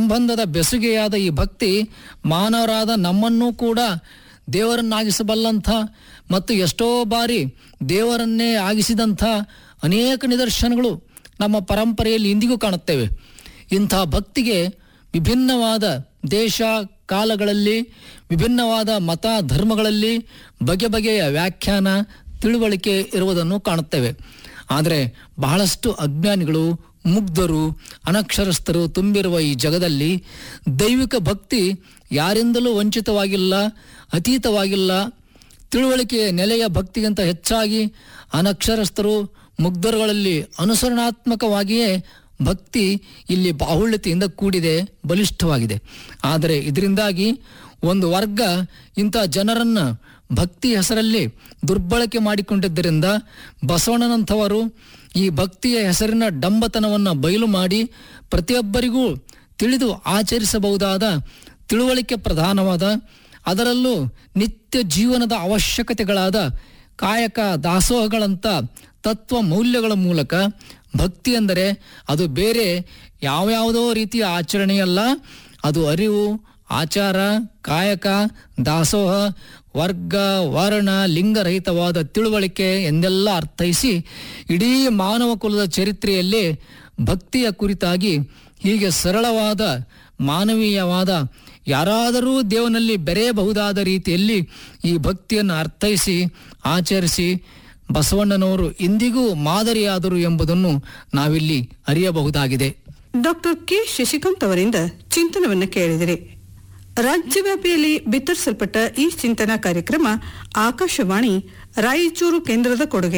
ಸಂಬಂಧದ ಬೆಸುಗೆಯಾದ ಈ ಭಕ್ತಿ ಮಾನವರಾದ ನಮ್ಮನ್ನೂ ಕೂಡ ದೇವರನ್ನಾಗಿಸಬಲ್ಲಂಥ ಮತ್ತು ಎಷ್ಟೋ ಬಾರಿ ದೇವರನ್ನೇ ಆಗಿಸಿದಂಥ ಅನೇಕ ನಿದರ್ಶನಗಳು ನಮ್ಮ ಪರಂಪರೆಯಲ್ಲಿ ಇಂದಿಗೂ ಕಾಣುತ್ತೇವೆ ಇಂಥ ಭಕ್ತಿಗೆ ವಿಭಿನ್ನವಾದ ದೇಶ ಕಾಲಗಳಲ್ಲಿ ವಿಭಿನ್ನವಾದ ಮತ ಧರ್ಮಗಳಲ್ಲಿ ಬಗೆ ಬಗೆಯ ವ್ಯಾಖ್ಯಾನ ತಿಳುವಳಿಕೆ ಇರುವುದನ್ನು ಕಾಣುತ್ತೇವೆ ಆದರೆ ಬಹಳಷ್ಟು ಅಜ್ಞಾನಿಗಳು ಮುಗ್ಧರು ಅನಕ್ಷರಸ್ಥರು ತುಂಬಿರುವ ಈ ಜಗದಲ್ಲಿ ದೈವಿಕ ಭಕ್ತಿ ಯಾರಿಂದಲೂ ವಂಚಿತವಾಗಿಲ್ಲ ಅತೀತವಾಗಿಲ್ಲ ತಿಳುವಳಿಕೆಯ ನೆಲೆಯ ಭಕ್ತಿಗಿಂತ ಹೆಚ್ಚಾಗಿ ಅನಕ್ಷರಸ್ಥರು ಮುಗ್ಧರುಗಳಲ್ಲಿ ಅನುಸರಣಾತ್ಮಕವಾಗಿಯೇ ಭಕ್ತಿ ಇಲ್ಲಿ ಬಾಹುಳ್ಯತೆಯಿಂದ ಕೂಡಿದೆ ಬಲಿಷ್ಠವಾಗಿದೆ ಆದರೆ ಇದರಿಂದಾಗಿ ಒಂದು ವರ್ಗ ಇಂಥ ಜನರನ್ನ ಭಕ್ತಿ ಹೆಸರಲ್ಲಿ ದುರ್ಬಳಕೆ ಮಾಡಿಕೊಂಡಿದ್ದರಿಂದ ಬಸವಣ್ಣನಂಥವರು ಈ ಭಕ್ತಿಯ ಹೆಸರಿನ ಡಂಬತನವನ್ನು ಬಯಲು ಮಾಡಿ ಪ್ರತಿಯೊಬ್ಬರಿಗೂ ತಿಳಿದು ಆಚರಿಸಬಹುದಾದ ತಿಳುವಳಿಕೆ ಪ್ರಧಾನವಾದ ಅದರಲ್ಲೂ ನಿತ್ಯ ಜೀವನದ ಅವಶ್ಯಕತೆಗಳಾದ ಕಾಯಕ ದಾಸೋಹಗಳಂಥ ತತ್ವ ಮೌಲ್ಯಗಳ ಮೂಲಕ ಭಕ್ತಿ ಎಂದರೆ ಅದು ಬೇರೆ ಯಾವ್ಯಾವುದೋ ರೀತಿಯ ಆಚರಣೆಯಲ್ಲ ಅದು ಅರಿವು ಆಚಾರ ಕಾಯಕ ದಾಸೋಹ ವರ್ಗ ವರ್ಣ ಲಿಂಗರಹಿತವಾದ ತಿಳುವಳಿಕೆ ಎಂದೆಲ್ಲ ಅರ್ಥೈಸಿ ಇಡೀ ಮಾನವ ಕುಲದ ಚರಿತ್ರೆಯಲ್ಲಿ ಭಕ್ತಿಯ ಕುರಿತಾಗಿ ಹೀಗೆ ಸರಳವಾದ ಮಾನವೀಯವಾದ ಯಾರಾದರೂ ದೇವನಲ್ಲಿ ಬೆರೆಯಬಹುದಾದ ರೀತಿಯಲ್ಲಿ ಈ ಭಕ್ತಿಯನ್ನು ಅರ್ಥೈಸಿ ಆಚರಿಸಿ ಬಸವಣ್ಣನವರು ಇಂದಿಗೂ ಮಾದರಿಯಾದರು ಎಂಬುದನ್ನು ನಾವಿಲ್ಲಿ ಅರಿಯಬಹುದಾಗಿದೆ ಡಾಕ್ಟರ್ ಕೆ ಶಶಿಕಾಂತ್ ಅವರಿಂದ ಚಿಂತನವನ್ನು ಕೇಳಿದಿರಿ ರಾಜ್ಯವ್ಯಾಪಿಯಲ್ಲಿ ಬಿತ್ತರಿಸಲ್ಪಟ್ಟ ಈ ಚಿಂತನಾ ಕಾರ್ಯಕ್ರಮ ಆಕಾಶವಾಣಿ ರಾಯಚೂರು ಕೇಂದ್ರದ ಕೊಡುಗೆ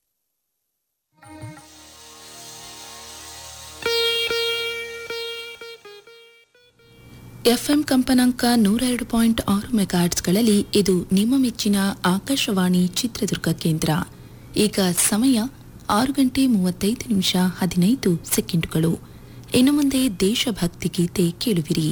ಎಫ್ಎಂ ಕಂಪನಾಂಕ ನೂರ ಎರಡು ಪಾಯಿಂಟ್ ಆರು ಮೆಗಾಟ್ಸ್ಗಳಲ್ಲಿ ಇದು ನಿಮ್ಮ ಮೆಚ್ಚಿನ ಆಕಾಶವಾಣಿ ಚಿತ್ರದುರ್ಗ ಕೇಂದ್ರ ಈಗ ಸಮಯ ಆರು ಗಂಟೆ ಮೂವತ್ತೈದು ನಿಮಿಷ ಹದಿನೈದು ಸೆಕೆಂಡುಗಳು ಇನ್ನು ಮುಂದೆ ದೇಶಭಕ್ತಿ ಗೀತೆ ಕೇಳುವಿರಿ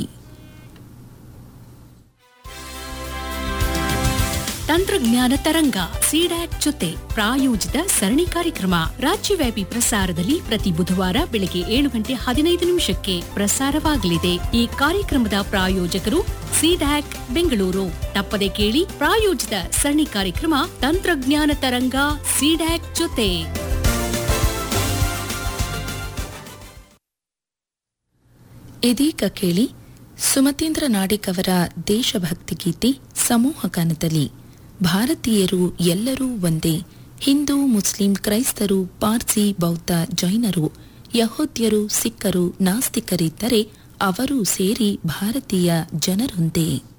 ತಂತ್ರಜ್ಞಾನ ತರಂಗ ಸಿಡ್ಯಾಕ್ ಜೊತೆ ಪ್ರಾಯೋಜಿತ ಸರಣಿ ಕಾರ್ಯಕ್ರಮ ರಾಜ್ಯವ್ಯಾಪಿ ಪ್ರಸಾರದಲ್ಲಿ ಪ್ರತಿ ಬುಧವಾರ ಬೆಳಗ್ಗೆ ಏಳು ಗಂಟೆ ಹದಿನೈದು ನಿಮಿಷಕ್ಕೆ ಪ್ರಸಾರವಾಗಲಿದೆ ಈ ಕಾರ್ಯಕ್ರಮದ ಪ್ರಾಯೋಜಕರು ಸಿಡ್ಯಾಕ್ ಬೆಂಗಳೂರು ತಪ್ಪದೆ ಕೇಳಿ ಪ್ರಾಯೋಜಿತ ಸರಣಿ ಕಾರ್ಯಕ್ರಮ ತಂತ್ರಜ್ಞಾನ ತರಂಗ ಸಿಡ್ಯಾಕ್ ಜೊತೆ ಇದೀಗ ಕೇಳಿ ಸುಮತೀಂದ್ರ ನಾಡಿಗ್ ಅವರ ದೇಶಭಕ್ತಿ ಗೀತೆ ಸಮೂಹ ಗಾನದಲ್ಲಿ ಭಾರತೀಯರು ಎಲ್ಲರೂ ಒಂದೇ ಹಿಂದೂ ಮುಸ್ಲಿಂ ಕ್ರೈಸ್ತರು ಪಾರ್ಸಿ ಬೌದ್ಧ ಜೈನರು ಯಹೋದ್ಯರು ಸಿಖ್ಖರು ನಾಸ್ತಿಕರಿದ್ದರೆ ಅವರೂ ಸೇರಿ ಭಾರತೀಯ ಜನರೊಂದೇ